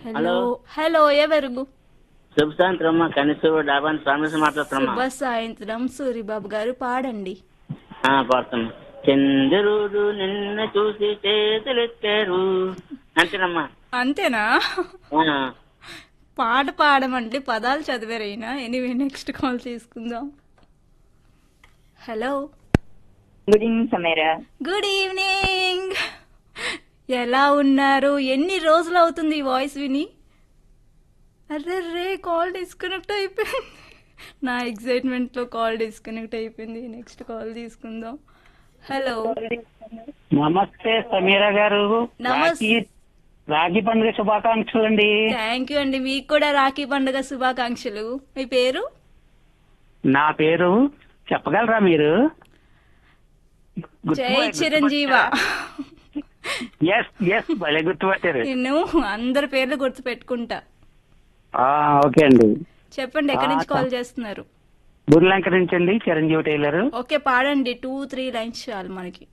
Hello hello ఎవరు శుభ సాయంత్రం అమ్మా కనీసం డాబాని స్వామి మాట్లాడుతున్నామ్మా శుభ సాయంత్రం సూరిబాబు గారు పాడండి ఆ, పాడుతున్నా చంద్రుడు నిన్న చూసి చేతులెత్తారు అంతేనమ్మా అంతేనా ఆ, పాట పాడమంటే పదాలు చదివారైనా ఎనీవే నెక్స్ట్ కాల్ తీసుకుందాం hello good evening Sameera good evening ఎలా ఉన్నారు ఎన్ని రోజులు అవుతుంది ఈ వాయిస్ విని అరే రే కాల్ డిస్కనెక్ట్ అయిపోయింది నా ఎక్సైట్మెంట్లో కాల్ డిస్కనెక్ట్ అయిపోయింది నెక్స్ట్ కాల్ తీసుకుందాం హలో నమస్తే సమీరా గారు నమస్తే. రాఖీ రాఖీ పండుగ శుభాకాంక్షలు అండి థ్యాంక్ యూ అండి మీకు కూడా రాఖీ పండుగ శుభాకాంక్షలు మీ పేరు నా పేరు చెప్పగలరా మీరు జై చిరంజీవ ఎస్ ఎస్ భలే గుర్తుపట్టారు నేను అందరి పేర్లు గుర్తు పెట్టుకుంటా ఆ, ఓకే అండి చెప్పండి ఎక్కడి నుంచి కాల్ చేస్తున్నారు బుర్లంక నుంచి అండి చిరంజీవి టైలర్ ఓకే పాడండి టూ త్రీ లైన్స్ చాలు మనకి